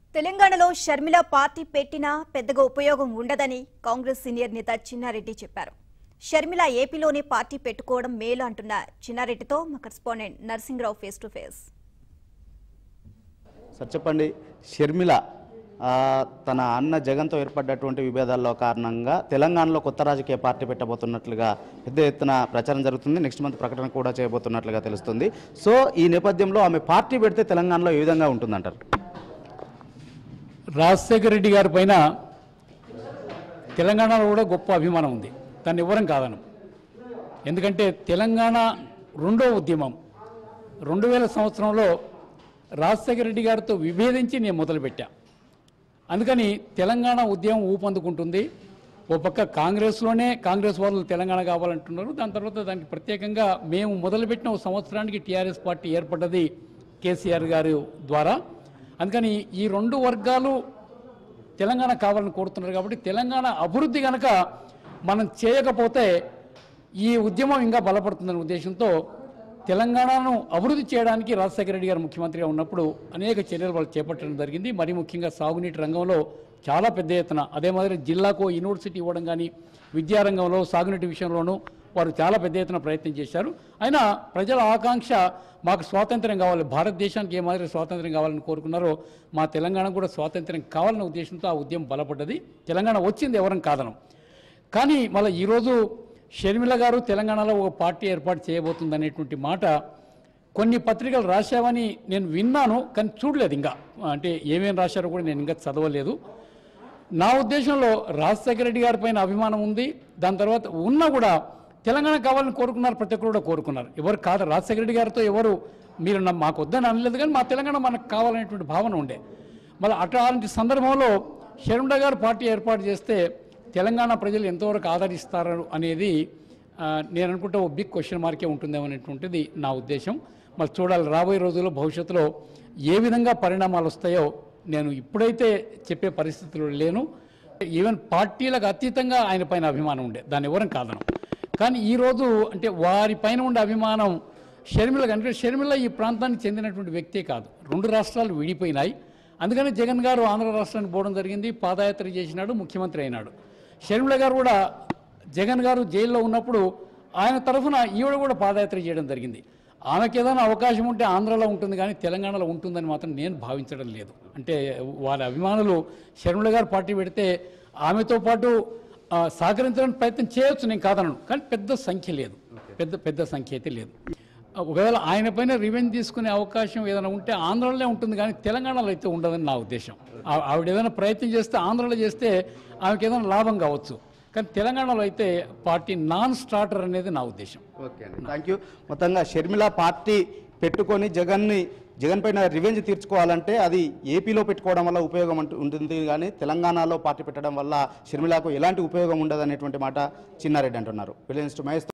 తెలంగాణలో షర్మిల పార్టీ పెట్టినా పెద్దగా ఉపయోగం ఉండదని కాంగ్రెస్ సీనియర్ నేత చిన్నారెడ్డి చెప్పారు షర్మిల ఏపీలోనే పార్టీ పెట్టుకోవడం మేలు అంటున్న చిన్నారెడ్డితో మా correspondent Narsingrao face to face sir చెప్పండి షర్మిల ఆ, తన అన్న జగన్తో ఏర్పడ్డటువంటి విభేదాల్లో కారణంగా తెలంగాణలో కొత్త రాజకీయ పార్టీ పెట్టబోతున్నట్లుగా పెద్ద ఎత్తున ప్రచారం జరుగుతుంది నెక్స్ట్ మంత్ ప్రకటన కూడా చేయబోతున్నట్లుగా తెలుస్తుంది సో ఈ నేపథ్యంలో ఆమె పార్టీ పెడితే తెలంగాణలో ఏ విధంగా ఉంటుందంటారు రాజశేఖర రెడ్డి గారి పైన తెలంగాణలో కూడా గొప్ప అభిమానం ఉంది దాన్ని ఇవ్వరం కాదనం ఎందుకంటే తెలంగాణ రెండో ఉద్యమం రెండు వేల సంవత్సరంలో రాజశేఖర రెడ్డి గారితో విభేదించి నేను మొదలుపెట్టా అందుకని తెలంగాణ ఉద్యమం ఊపందుకుంటుంది ఓ పక్క కాంగ్రెస్లోనే కాంగ్రెస్ వాళ్ళు తెలంగాణ కావాలంటున్నారు దాని తర్వాత దానికి ప్రత్యేకంగా మేము మొదలుపెట్టిన ఒక సంవత్సరానికి టీఆర్ఎస్ పార్టీ ఏర్పడ్డది కేసీఆర్ గారి ద్వారా అందుకని ఈ రెండు వర్గాలు తెలంగాణ కావాలని కోరుతున్నారు కాబట్టి తెలంగాణ అభివృద్ధి కనుక మనం చేయకపోతే ఈ ఉద్యమం ఇంకా బలపడుతుందనే ఉద్దేశంతో తెలంగాణను అభివృద్ధి చేయడానికి రాజశేఖర రెడ్డి గారు ముఖ్యమంత్రిగా ఉన్నప్పుడు అనేక చర్యలు వాళ్ళు చేపట్టడం జరిగింది మరి ముఖ్యంగా సాగునీటి రంగంలో చాలా పెద్ద ఎత్తున అదే మాదిరి జిల్లాకు యూనివర్సిటీ ఇవ్వడం కానీ విద్యారంగంలో సాగునీటి విషయంలోనూ వారు చాలా పెద్ద ఎత్తున ప్రయత్నం చేశారు అయినా ప్రజల ఆకాంక్ష మాకు స్వాతంత్ర్యం కావాలి భారతదేశానికి ఏ మాదిరి స్వాతంత్ర్యం కావాలని కోరుకున్నారో మా తెలంగాణ కూడా స్వాతంత్ర్యం కావాలన్న ఉద్దేశంతో ఆ ఉద్యమం బలపడ్డది తెలంగాణ వచ్చింది ఎవరం కాదనం కానీ మళ్ళీ ఈరోజు షర్మిల గారు తెలంగాణలో ఒక పార్టీ ఏర్పాటు చేయబోతుంది అనేటువంటి మాట కొన్ని పత్రికలు రాశావని నేను విన్నాను కానీ చూడలేదు ఇంకా అంటే ఏమేమి రాశారో కూడా నేను ఇంకా చదవలేదు నా ఉద్దేశంలో రాజశేఖర రెడ్డి గారి పైన అభిమానం ఉంది దాని తర్వాత ఉన్నా కూడా తెలంగాణ కావాలని కోరుకున్నారు ప్రతి ఒక్కరు కూడా కోరుకున్నారు ఎవరు కాదు రాజశేఖర రెడ్డి గారితో ఎవరు మీరు నా- మాకు వద్దని అనలేదు కానీ మా తెలంగాణ మనకు కావాలనేటువంటి భావన ఉండే మళ్ళీ అట్లాంటి సందర్భంలో షర్మిల గారు పార్టీ ఏర్పాటు చేస్తే తెలంగాణ ప్రజలు ఎంతవరకు ఆదరిస్తారు అనేది ఆ, నేను అనుకుంటే ఓ బిగ్ క్వశ్చన్ మార్కే ఉంటుందేమో అనేటువంటిది నా ఉద్దేశం మరి చూడాలి రాబోయే రోజుల్లో భవిష్యత్తులో ఏ విధంగా పరిణామాలు వస్తాయో నేను ఇప్పుడైతే చెప్పే పరిస్థితుల్లో లేను ఈవెన్ పార్టీలకు అతీతంగా ఆయన పైన అభిమానం ఉండే దాన్ని ఎవరం కాదనం కానీ ఈరోజు అంటే వారి పైన ఉండే అభిమానం షర్మిల అంటే షర్మిల ఈ ప్రాంతానికి చెందినటువంటి వ్యక్తే కాదు రెండు రాష్ట్రాలు విడిపోయినాయి అందుకని జగన్ గారు ఆంధ్ర రాష్ట్రానికి పోవడం జరిగింది పాదయాత్ర చేసినాడు ముఖ్యమంత్రి అయినాడు షర్మిల గారు కూడా జగన్ గారు జైల్లో ఉన్నప్పుడు ఆయన తరఫున ఈవిడ కూడా పాదయాత్ర చేయడం జరిగింది ఆమెకి ఏదైనా అవకాశం ఉంటే ఆంధ్రాలో ఉంటుంది కానీ తెలంగాణలో ఉంటుందని మాత్రం నేను భావించడం లేదు అంటే వారి అభిమానులు షర్మిల గారు పార్టీ పెడితే ఆమెతో పాటు ఆ, సహకరించడానికి ప్రయత్నం చేయొచ్చు నేను కాదనను కానీ పెద్ద సంఖ్య లేదు పెద్ద పెద్ద సంఖ్య అయితే లేదు ఒకవేళ ఆయన పైన రివెంజ్ తీసుకునే అవకాశం ఏదైనా ఉంటే ఆంధ్రలోనే ఉంటుంది కానీ తెలంగాణలో అయితే ఉండదని నా ఉద్దేశం ఆ- ఆవిడ ఏదైనా ప్రయత్నం చేస్తే ఆంధ్రలో చేస్తే ఆమెకి ఏదైనా లాభం కావచ్చు కానీ తెలంగాణలో అయితే పార్టీ నాన్ స్టార్టర్ అనేది నా ఉద్దేశం ఓకే అండి థ్యాంక్ యూ మొత్తంగా షర్మిల పార్టీ పెట్టుకొని జగన్ని జగన్ పైన రివెంజ్ తీర్చుకోవాలంటే అది ఏపీలో పెట్టుకోవడం వల్ల ఉపయోగం అంటూ ఉంటుంది కానీ తెలంగాణలో పార్టీ పెట్టడం వల్ల షర్మిలకు ఎలాంటి ఉపయోగం ఉండదు అనేటువంటి మాట చిన్నారెడ్డి అంటున్నారు విలియన్స్ టు మహేష్